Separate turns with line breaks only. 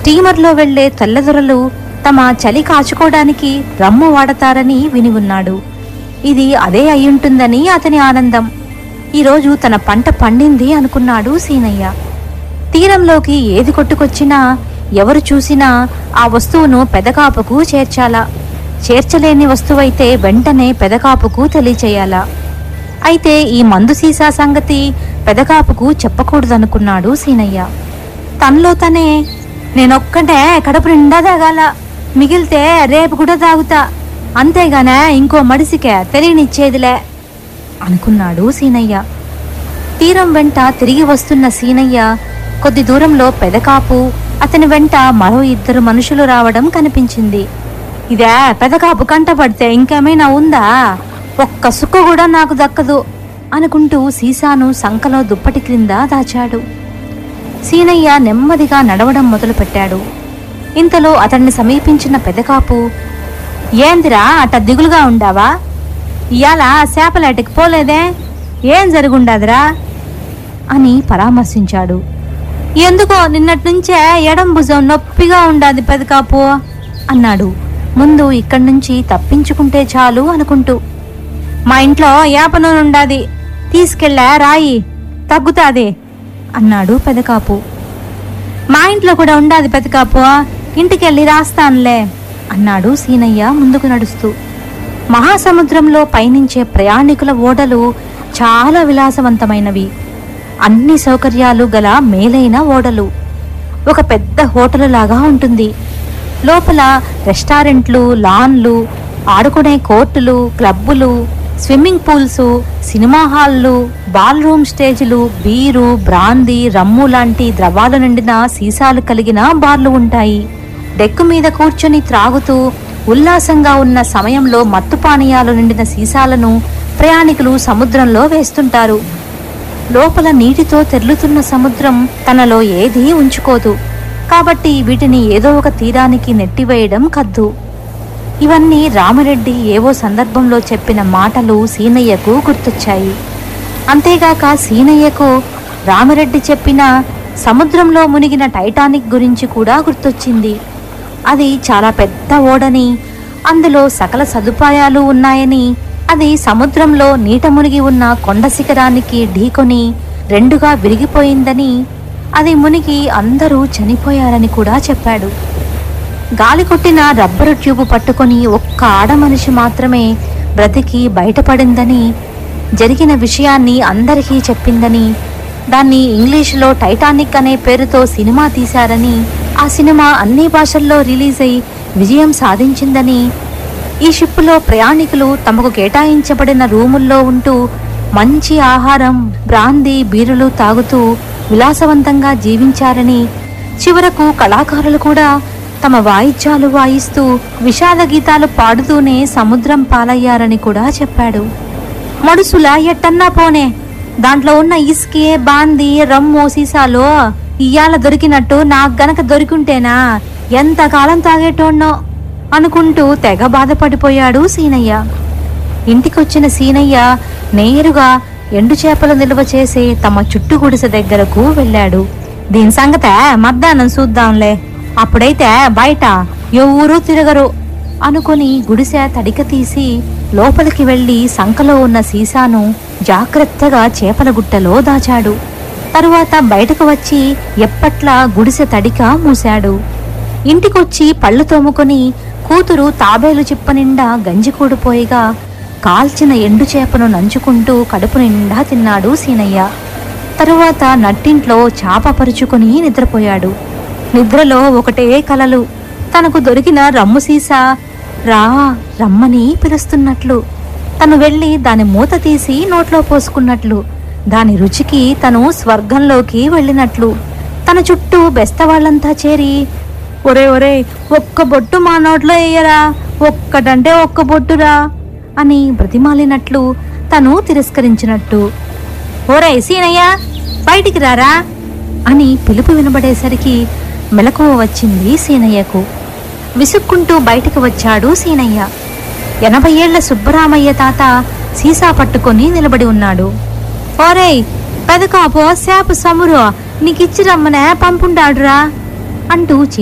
స్టీమర్లో వెళ్లే తెల్లదొరలు తమ చలి కాచుకోవడానికి రమ్ము వాడతారని విని ఉన్నాడు ఇది అదే అయ్యుంటుందని అతని ఆనందం ఈరోజు తన పంట పండింది అనుకున్నాడు సీనయ్య తీరంలోకి ఏది కొట్టుకొచ్చినా ఎవరు చూసినా ఆ వస్తువును పెదకాపుకు చేర్చాలా చేర్చలేని వస్తువైతే వెంటనే పెదకాపుకు తెలియచేయాలా అయితే ఈ మందు సీసా సంగతి పెదకాపుకు చెప్పకూడదనుకున్నాడు సీనయ్య తనలో తనే నేనొక్కటే కడుపు నిండా తాగాల మిగిలితే రేపు కూడా తాగుతా అంతేగానే ఇంకో మడిసికే తెలియనిచ్చేదిలే అనుకున్నాడు సీనయ్య తీరం వెంట తిరిగి వస్తున్న సీనయ్య కొద్ది దూరంలో పెదకాపు అతని వెంట మరో ఇద్దరు మనుషులు రావడం కనిపించింది ఇదే పెదకాపు కంటపడితే ఇంకేమైనా ఉందా ఒక్క సుక్క కూడా నాకు దక్కదు అనుకుంటూ సీసాను సంకలో దుప్పటి క్రింద దాచాడు సీనయ్య నెమ్మదిగా నడవడం మొదలుపెట్టాడు ఇంతలో అతన్ని సమీపించిన పెదకాపు ఏందిరా అట్ట దిగులుగా ఉండావా ఇయాల చేపలేటకి పోలేదే ఏం జరుగుండదురా అని పరామర్శించాడు ఎందుకో నిన్నటి నుంచే ఎడం భుజం నొప్పిగా ఉండాది పెదకాపు అన్నాడు ముందు ఇక్కడి నుంచి తప్పించుకుంటే చాలు అనుకుంటూ మా ఇంట్లో యాపనూనుండాది తీసుకెళ్ళా రాయి తగ్గుతాది అన్నాడు పెదకాపు మా ఇంట్లో కూడా ఉండాది పెదకాపు ఇంటికెళ్ళి రాస్తానులే అన్నాడు సీనయ్య ముందుకు నడుస్తూ మహాసముద్రంలో పయనించే ప్రయాణికుల ఓడలు చాలా విలాసవంతమైనవి అన్ని సౌకర్యాలు గల మేలైన ఓడలు ఒక పెద్ద హోటల్ లాగా ఉంటుంది లోపల రెస్టారెంట్లు లాన్లు ఆడుకునే కోర్టులు క్లబ్బులు స్విమ్మింగ్ పూల్స్ సినిమా హాల్లు బాల్ రూమ్ స్టేజ్లు బీరు బ్రాందీ రమ్ము లాంటి ద్రవాలు నిండిన సీసాలు కలిగిన బార్లు ఉంటాయి డెక్కు మీద కూర్చొని త్రాగుతూ ఉల్లాసంగా ఉన్న సమయంలో మత్తు పానీయాలు నిండిన సీసాలను ప్రయాణికులు సముద్రంలో వేస్తుంటారు లోపల నీటితో తెర్లుతున్న సముద్రం తనలో ఏదీ ఉంచుకోదు కాబట్టి వీటిని ఏదో ఒక తీరానికి నెట్టివేయడం కద్దు ఇవన్నీ రామరెడ్డి ఏవో సందర్భంలో చెప్పిన మాటలు సీనయ్యకు గుర్తొచ్చాయి అంతేగాక సీనయ్యకు రామరెడ్డి చెప్పిన సముద్రంలో మునిగిన టైటానిక్ గురించి కూడా గుర్తొచ్చింది అది చాలా పెద్ద ఓడని అందులో సకల సదుపాయాలు ఉన్నాయని అది సముద్రంలో నీట మునిగి ఉన్న కొండ శిఖరానికి ఢీకొని రెండుగా విరిగిపోయిందని అది మునిగి అందరూ చనిపోయారని కూడా చెప్పాడు గాలి కొట్టిన రబ్బరు ట్యూబ్ పట్టుకొని ఒక్క ఆడ మనిషి మాత్రమే బ్రతికి బయటపడిందని జరిగిన విషయాన్ని అందరికీ చెప్పిందని దాన్ని ఇంగ్లీషులో టైటానిక్ అనే పేరుతో సినిమా తీశారని ఆ సినిమా అన్ని భాషల్లో రిలీజ్ అయి విజయం సాధించిందని ఈ షిప్పులో ప్రయాణికులు తమకు కేటాయించబడిన రూముల్లో ఉంటూ మంచి ఆహారం బ్రాందీ బీరులు తాగుతూ విలాసవంతంగా జీవించారని చివరకు కళాకారులు కూడా తమ వాయిద్యాలు వాయిస్తూ విషాద గీతాలు పాడుతూనే సముద్రం పాలయ్యారని కూడా చెప్పాడు మడుసుల ఎట్టన్నా పోనే దాంట్లో ఉన్న ఇసుకే బాంది రమ్ము సీసాలో ఇయ్యాల దొరికినట్టు నాకు గనక దొరికింటేనా ఎంతకాలం తాగేటోన్నో అనుకుంటూ తెగ బాధపడిపోయాడు సీనయ్య ఇంటికొచ్చిన సీనయ్య నేరుగా ఎండు చేపలు నిల్వ చేసే తమ చుట్టు గుడిసె దగ్గరకు వెళ్ళాడు దీని సంగతే మధ్యాహ్నం చూద్దాంలే అప్పుడైతే బయట ఎవరూ తిరగరు అనుకుని గుడిసె తడిక తీసి లోపలికి వెళ్లి సంకలో ఉన్న సీసాను జాగ్రత్తగా చేపల గుట్టలో దాచాడు తరువాత బయటకు వచ్చి ఎప్పట్లా గుడిసె తడిక మూశాడు ఇంటికొచ్చి పళ్ళు తోముకొని కూతురు తాబేలు చిప్ప నిండా గంజి కూడిపోయిగా కాల్చిన ఎండు చేపను నంచుకుంటూ కడుపు నిండా తిన్నాడు సీనయ్య తరువాత నట్టింట్లో చాప పరుచుకుని నిద్రపోయాడు నిద్రలో ఒకటే కలలు తనకు దొరికిన రమ్ము సీసా రా రమ్మని పిలుస్తున్నట్లు తను వెళ్ళి దాని మూత తీసి నోట్లో పోసుకున్నట్లు దాని రుచికి తను స్వర్గంలోకి వెళ్ళినట్లు తన చుట్టూ బెస్తవాళ్ళంతా చేరి ఒరే ఒరే ఒక్క బొట్టు మా నోట్లో వేయరా ఒక్కటంటే ఒక్క బొట్టురా అని బ్రతిమాలినట్లు తను తిరస్కరించినట్టు ఓరే సీనయ్య బయటికి రారా అని పిలుపు వినబడేసరికి మెలకువ వచ్చింది సీనయ్యకు విసుక్కుంటూ బయటికి వచ్చాడు సీనయ్య ఎనభై ఏళ్ల సుబ్బరామయ్య తాత సీసా పట్టుకొని నిలబడి ఉన్నాడు ఓరేయ్ పెదకాపో శాపు సమురు నీకిచ్చి రమ్మనే పంపుండాడురా అంటూ